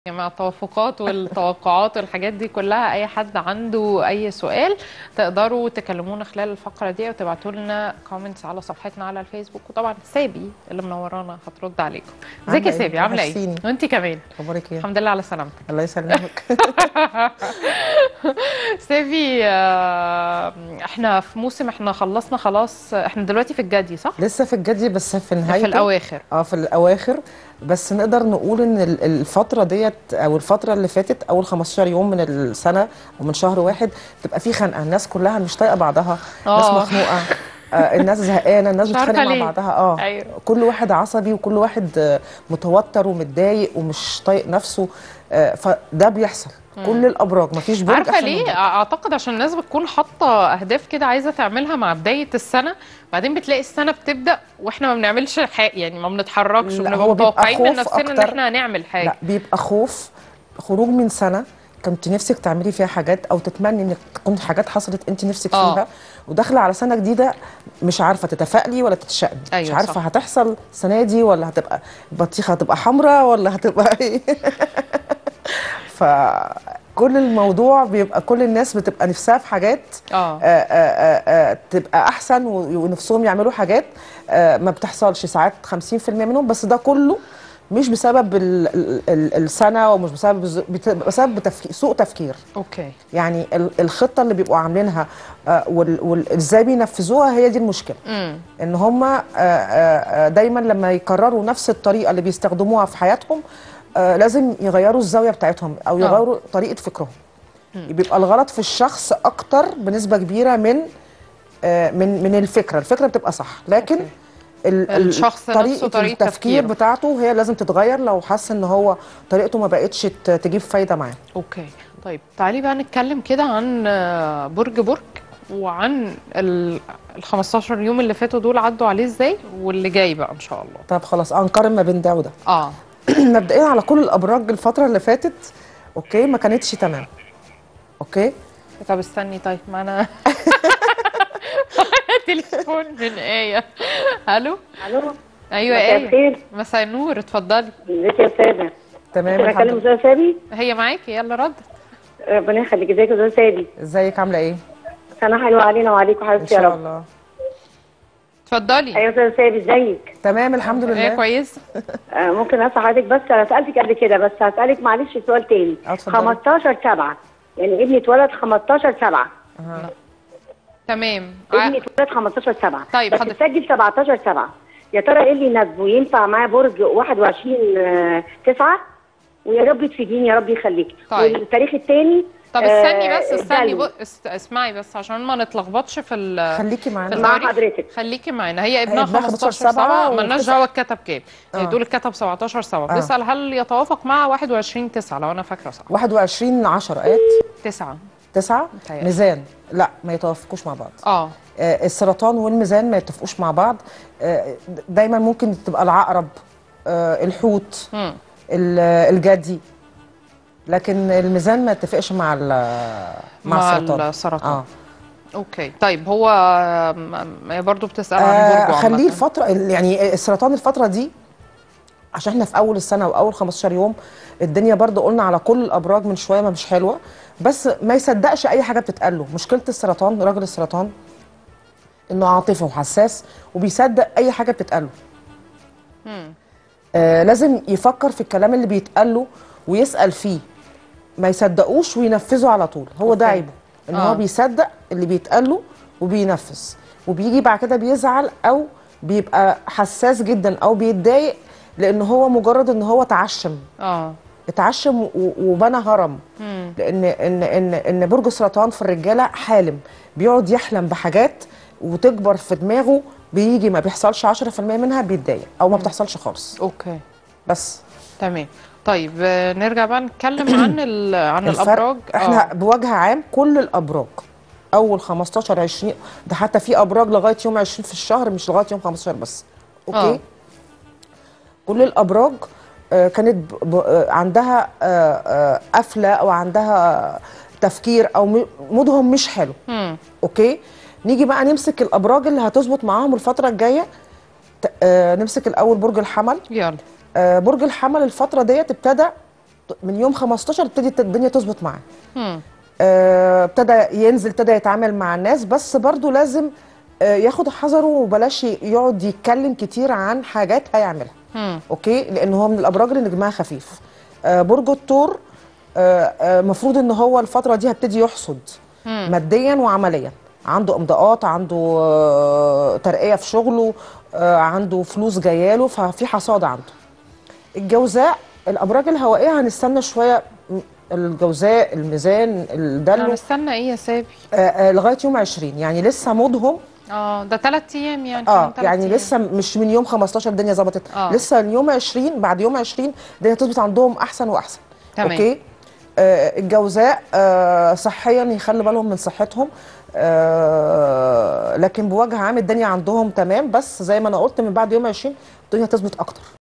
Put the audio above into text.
مع التوافقات والتوقعات والحاجات دي كلها اي حد عنده اي سؤال تقدروا تكلمونا خلال الفقره دي وتبعتوا لنا كومنتس على صفحتنا على الفيسبوك وطبعا سابي اللي منورانا هترد عليكم ازيك يا عاملة إيه؟ سابي عامله ايه وحشتيني. وانت كمان اخبارك ايه الحمد لله على سلامتك الله يسلمك سافي آه، احنا في موسم احنا خلصنا خلاص احنا دلوقتي في الجدي صح؟ لسه في الجدي بس في نهايته في الاواخر اه في الاواخر بس نقدر نقول ان ال- الفتره ديت او الفتره اللي فاتت اول 15 يوم من السنه ومن شهر واحد تبقى في خنقه الناس كلها مش طايقه بعضها الناس آه. مخنوقه آه الناس زهقانه الناس مش عارفة بتتخانق مع ليه. بعضها اه أيوة. كل واحد عصبي وكل واحد آه، متوتر ومتضايق ومش طايق نفسه آه فده بيحصل كل الابراج مفيش برج عارفه أحسن من ليه؟ برج. اعتقد عشان الناس بتكون حاطه اهداف كده عايزه تعملها مع بدايه السنه بعدين بتلاقي السنه بتبدا واحنا ما بنعملش حاجه يعني ما بنتحركش لا، وبنبقى هو بيبقى متوقعين من خوف نفسنا ان أكتر. احنا هنعمل حاجه لا بيبقى خوف خروج من سنه كنت نفسك تعملي فيها حاجات او تتمني انك تكون حاجات حصلت انت نفسك آه. فيها وداخله على سنه جديده مش عارفه تتفائلي ولا تتشائمي أيوة مش عارفه صح. هتحصل السنه دي ولا هتبقى البطيخه هتبقى حمراء ولا هتبقى ايه فكل الموضوع بيبقى كل الناس بتبقى نفسها في حاجات اه آه، آه، آه، تبقى احسن و- ونفسهم يعملوا حاجات آه، ما بتحصلش ساعات 50% منهم بس ده كله مش بسبب ال ال ال السنه ومش بسبب الز- بت- بسبب تفكير سوء تفكير اوكي يعني ال- الخطه اللي بيبقوا عاملينها آه، وال- وال- ازاي بينفذوها هي دي المشكله امم ان هم دايما لما يكرروا نفس الطريقه اللي بيستخدموها في حياتهم آه، لازم يغيروا الزاويه بتاعتهم او يغيروا طريقه فكرهم بيبقى الغلط في الشخص اكتر بنسبه كبيره من آه، من من الفكره الفكره بتبقى صح لكن أوكي. ال- ال- الشخص نفسه طريقة التفكير تفكيره. بتاعته هي لازم تتغير لو حس ان هو طريقته ما بقتش ت- تجيب فايده معاه اوكي طيب تعالي بقى نتكلم كده عن آه، برج برج وعن ال ال 15 يوم اللي فاتوا دول عدوا عليه ازاي واللي جاي بقى ان شاء الله طب خلاص هنقارن ما بين ده وده اه مبدئيا على كل الابراج الفتره اللي فاتت اوكي ما كانتش تمام اوكي طب استني طيب ما انا تليفون من ايه الو الو ايوه مساء ايه الخير مساء النور اتفضلي ازيك يا استاذه تمام ممكن الحمد اكلم لله استاذ سابي هي معاكي يلا رد ربنا يخليك ازيك يا استاذ سابي ازيك عامله ايه سنه حلوه علينا وعليكم ان حبيبتي يا شاء رب الله اتفضلي ايوه يا استاذ سابي ازيك تمام الحمد ايه لله كويس آه ممكن اسال حضرتك بس انا سالتك قبل كده بس هسالك معلش سؤال تاني اه، اتفضلي. 15 7 يعني ابني اتولد 15 7 أها. تمام ابني ع- اتولد 15 7 طيب، بس حضرتك. اتسجل 17 7 يا ترى ايه اللي يناسبه ينفع معاه برج 21 9 ويا رب تفيديني يا رب يخليك طيب. والتاريخ الثاني طب استني بس استني بق- است- اسمعي بس عشان ما نتلخبطش في ال خليكي في معانا مع التواريخ. حضرتك. خليكي معانا هي ابنها ابنها 15 15 7 7 مالناش وتسعة. دعوه الكتب كام هي اه. بتقول الكتب 17 7 اه. بتسال هل يتوافق مع 21 9 لو انا فاكره صح 21 10 ايات 9 9 متهيألي. ميزان لا ما يتوافقوش مع بعض اه آه، السرطان والميزان ما يتفقوش مع بعض آه، دايما ممكن تبقى العقرب آه، الحوت مم. ال- الجدي لكن الميزان ما يتفقش مع ال- مع, مع السرطان السرطان. اه اوكي طيب هو م- هي برضه بتسال عن آه برجه خليه عامة. الفتره يعني السرطان الفتره دي عشان احنا في اول السنه واول 15 يوم الدنيا برضو قلنا على كل الابراج من شويه ما مش حلوه بس ما يصدقش اي حاجه بتتقال له مشكله السرطان راجل السرطان انه عاطفي وحساس وبيصدق اي حاجه بتتقال له مم. آه لازم يفكر في الكلام اللي بيتقال له ويسال فيه ما يصدقوش وينفذه على طول هو ده أوكي. عيبه ان آه. هو بيصدق اللي بيتقال له وبينفذ وبيجي بعد كده بيزعل او بيبقى حساس جدا او بيتضايق لان هو مجرد ان هو تعشم اه اتعشم و- وبنى هرم مم. لان ان ان ان برج السرطان في الرجاله حالم بيقعد يحلم بحاجات وتكبر في دماغه بيجي ما بيحصلش 10% منها بيتضايق او ما بتحصلش خالص اوكي بس تمام طيب آه، نرجع بقى نتكلم عن ال... عن الابراج احنا آه. بوجه عام كل الابراج اول 15 20 ده حتى في ابراج لغايه يوم 20 في الشهر مش لغايه يوم 15 بس اوكي آه. آه. كل الابراج آه، كانت ب- ب- آه، عندها آه، آه، قفله او عندها تفكير او م- مودهم مش حلو مم. اوكي نيجي بقى نمسك الابراج اللي هتظبط معاهم الفتره الجايه ت- آه، نمسك الاول برج الحمل يلا آه، برج الحمل الفتره ديت ابتدى من يوم 15 ابتدت الدنيا تظبط معاه مم. آه، ابتدى ينزل ابتدى يتعامل مع الناس بس برضو لازم آه، ياخد حذره وبلاش يقعد يتكلم كتير عن حاجات هيعملها مم. اوكي لان هو من الابراج اللي نجمها خفيف آه، برج الثور المفروض ان هو الفتره دي هيبتدي يحصد ماديا وعمليا عنده امضاءات عنده آه، ترقيه في شغله آه، عنده فلوس جاياله ففي حصاد عنده الجوزاء الابراج الهوائيه هنستنى شويه م- الجوزاء الميزان انا الدلو مستنى ايه يا سابي آه، آه، لغايه يوم 20 يعني لسه مودهم اه ده ثلاث ايام يعني اه كمان تلات يعني أيام. لسه مش من يوم 15 الدنيا ظبطت آه. لسه اليوم 20 بعد يوم 20 الدنيا تظبط عندهم احسن واحسن تمام. اوكي آه الجوزاء آه صحيا يخلي بالهم من صحتهم آه لكن بوجه عام الدنيا عندهم تمام بس زي ما انا قلت من بعد يوم 20 الدنيا تظبط اكتر